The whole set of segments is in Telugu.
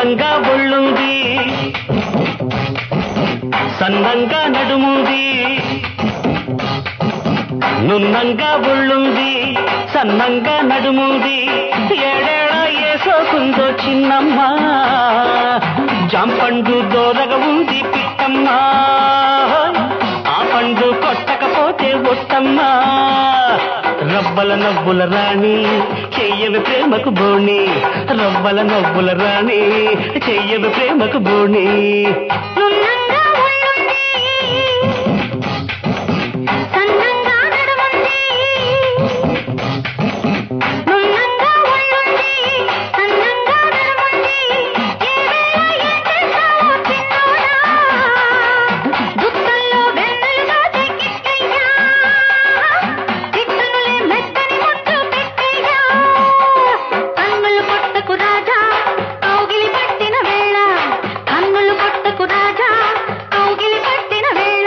నున్నంగా ఒళ్ళుంది సన్నంగా నడుముంది నున్నంగా ఒళ్ళుంది సన్నంగా నడుముంది ఏడేళ ఏసోకుందో చిన్నమ్మ జాంపండు దోరగ ఉంది పిట్టమ్మ ఆ పండు కొట్టకపోతే ఒట్టమ్మ రవ్వల నవ్వుల రాణి చెయ్యవి ప్రేమకు బోణి రవ్వల నవ్వుల రాణి చెయ్యవి ప్రేమకు బోణి నున్నంగా ఒళ్ళుంది సన్నంగా నడుముంది నున్నంగా ఒళ్ళుంది సన్నంగా నడుముంది ఏవేళ ఏం చేస్తావో చిన్నోడా దుఃఖంలో వెన్నెలుగా తెక్కిక్కయ్యా తిట్టునులే మెత్తని ముద్దు పెట్టయ్యా కన్నులు కొట్టకు రాజా కౌగిలి పట్టిన వేళ కన్నులు కొట్టకు రాజా కౌగిలి పట్టిన వేళ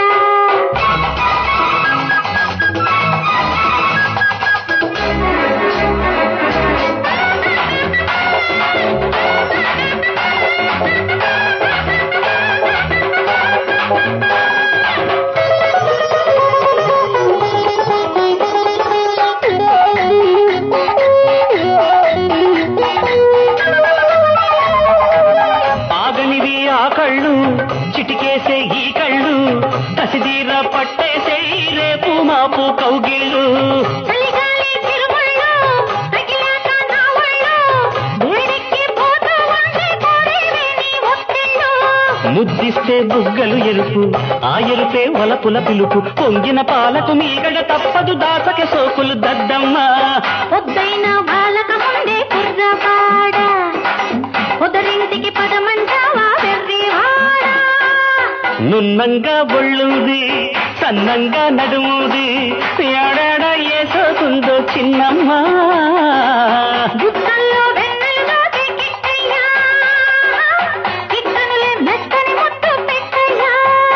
ఆగనివి ఆ కళ్ళు చిటికేసే ఈ కళ్ళు కసిదీర పట్టేసే ఈ రేపు మాపు కౌగిళ్ళు చలిగాలి చిరుముళ్ళు తగిలాక నా ఒళ్ళు వేడెక్కి పోతూ ఉంటే కోరేవే నీ ఒత్తిళ్ళు ముద్దిస్తే బుగ్గలు ఎరుపు ఆ ఎరుపే వలపుల పిలుపు పొంగిన పాలకు మీగడ తప్పదు దాసక సోకులు దద్దమ్మ పొద్దైన బాలక ముందే కుర్రవాడ పొదరింటికి పదమంటావా వెర్రివాడా నున్నంగా ఒళ్ళుంది సన్నంగా నడుముది ఏడాడ ఏసోకుందో చిన్నమ్మ గుత్తల్లో వెన్నెలుగా దిక్కిట్టయ్యా కిట్టనులే మెత్తని ముద్దు పెట్టయ్యా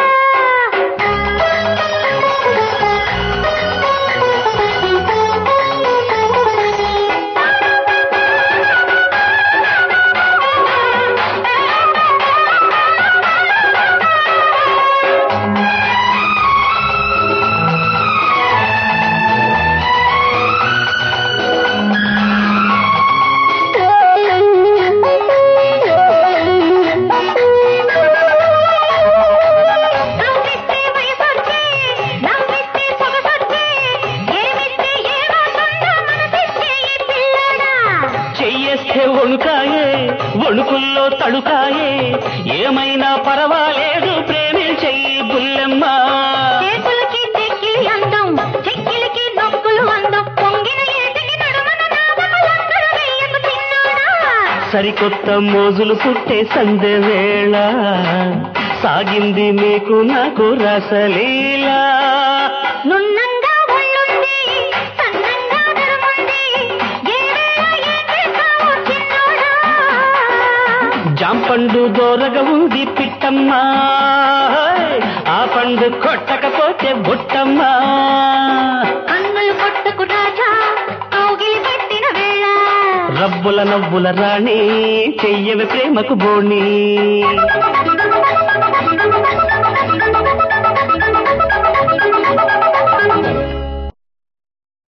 నవ్విస్తే వయసొచ్చి, నవ్విస్తే సొగసొచ్చి, ఏమిస్తే ఏమవుతుందో మనసిచ్చే ఈ పిల్లడా. చెయ్యేస్తే వణుకాయే వణుకుల్లో తడుకాయే ఏమైనా పర్వాలేదు ప్రేమించెయ్యి బుల్లెమ్మ చేతులకి చెక్కిలి అందం, చెక్కిలికి నొక్కులు అందం, పొంగిన ఏటికి నడుమన నాదములందరూ వెయ్యకు చిన్నోడా. సరికొత్త మోజులు పుట్టే సందె వేళ సాగింది మీకు నాకు రసలీలా నున్నంగా ఒళ్ళుంది, సన్నంగా నడుముంది, ఏ వేళ ఏం చేస్తావో చిన్నోడా. జాంపండు దోరగా ఉంది పిట్టమ్మ ఆ పండు కొట్టకపోతే బుట్టమ్మ కన్నులు కొట్టకు రాజా కౌగిలి పట్టిన వేళ రబ్బుల నవ్వుల రాణి చెయ్యవి ప్రేమకు బోణి